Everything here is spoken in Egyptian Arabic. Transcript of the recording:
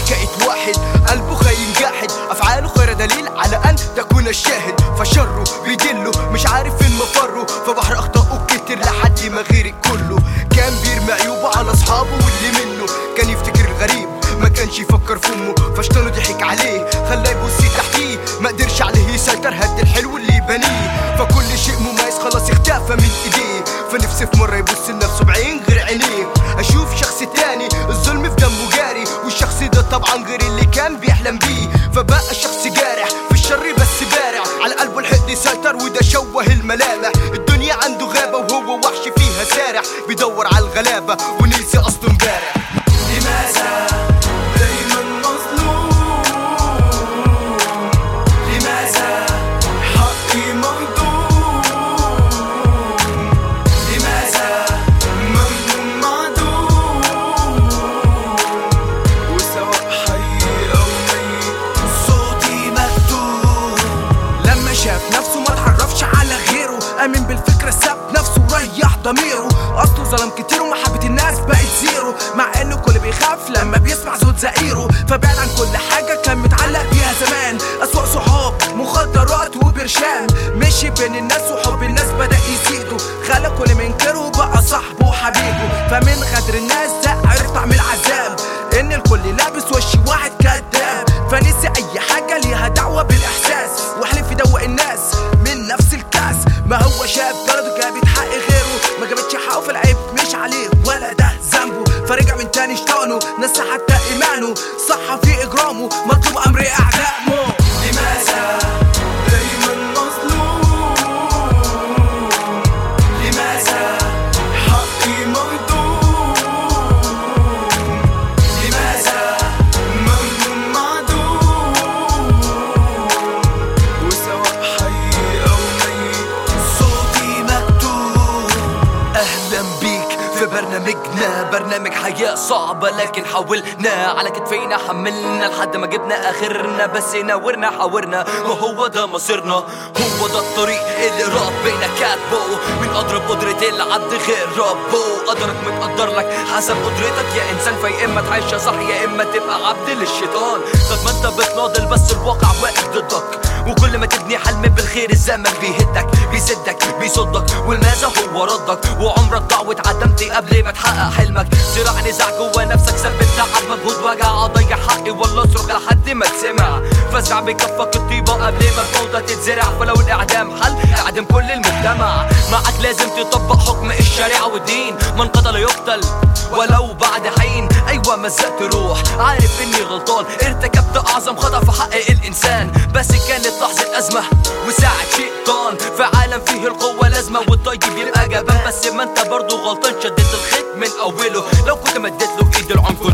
حكاية واحد قلبه خاين جاحد افعاله خير دليل على ان تكون الشاهد فشره بيدله مش عارف فين مفره فبحر اخطائه كتر لحد ما غيرك كله كان بيرمي عيوبه على اصحابه واللي منه كان يفتكر الغريب ما كانش يفكر في امه فاشتانه ضحك عليه خلاه يبص تحتيه ما قدرش عليه يسيطر هد الحلو اللي بنيه فكل شيء مميز خلاص اختفى من ايديه فنفسي في مره يبص لنفسه بعين غير عينيه اشوف شخص تاني الظلم في دمه جاري والشخص ده طبعا غير اللي كان بيحلم بيه فبقى شخص جارح في الشر بس بارع على قلبه الحقد يسيطر وده شوه الملامح الدنيا عنده غابه وهو وحش فيها سارح بيدور على الغلابه ونسي اصله امبارح لماذا دايما مظلوم لماذا حقي مهضوم لماذا ممنون معدوم وسواء حي أو ميت صوتي مكتوب لما شاف نفسه ما اتعرفش على غيره امن بالفكره ساب نفسه وريح ضميره اصله ظلم كتير ومحبه الناس بقت زيرو مع انه كل بيخاف لما بيسمع صوت زئيره فبعد عن كل حاجه كان متعلق بيها زمان اسوأ صحاب مخدرات وبرشام مشي بين الناس وحب الناس بدا يزيده خلى كل منكره بقى صاحبه وحبيبه فمن غدر الناس ده عرف طعم العذاب ان الكل لابس وش واحد كذاب فنسي اي حاجه ليها دعوه بالاحساس وحلف يدوق الناس من نفس الكاس ما هو شاب بلده جابت حق غيره ما جابتش حقه في العيب مش عليه ولا ده ذنبه فرجع من تاني اشتغله نسى حتى ايمانه صح في اجرامه مطلوب امر اعدامه لماذا دايما مظلوم لماذا حقي مهضوم لماذا ممنون معدوم وسواء حي أو ميت صوتي مكتوب اهلا بيك في برنامجنا برنامج حياة صعبة لكن حاولنا على كتفينا حملنا لحد ما جبنا اخرنا بس نورنا حاورنا وهو ده مصيرنا هو ده الطريق اللي ربنا كاتبه من اضرب قدرة العبد غير ربه قدرك متقدر لك حسب قدرتك يا انسان فيا اما تعيش صح يا اما تبقى عبد للشيطان طب ما انت بتناضل بس الواقع واقف ضدك وكل ما تبني حلم بالخير الزمن بيهدك بيسدك بيصدك والماذا هو ردك وعمرك ضاع واتعدمت قبل ما تحقق حلمك صراع نزاع جوا نفسك سلب تعب مجهود وجع اضيع حقي والله اصرخ لحد ما تسمع فاسع بكفك الطيبة قبل ما الفوضى تتزرع فلو الاعدام حل اعدم كل المجتمع معك لازم تطبق حكم الشريعة والدين من قتل يقتل ولو بعد حين ايوه مزقت روح عارف اني غلطان ارتكبت اعظم خطأ في حق الانسان بس كانت لحظة ازمة وساعة شيطان في عالم فيه القوة لازمة والطيب يبقى جبان بس ما انت برضه غلطان شديت الخيط من اوله لو كنت مديت له ايد العنف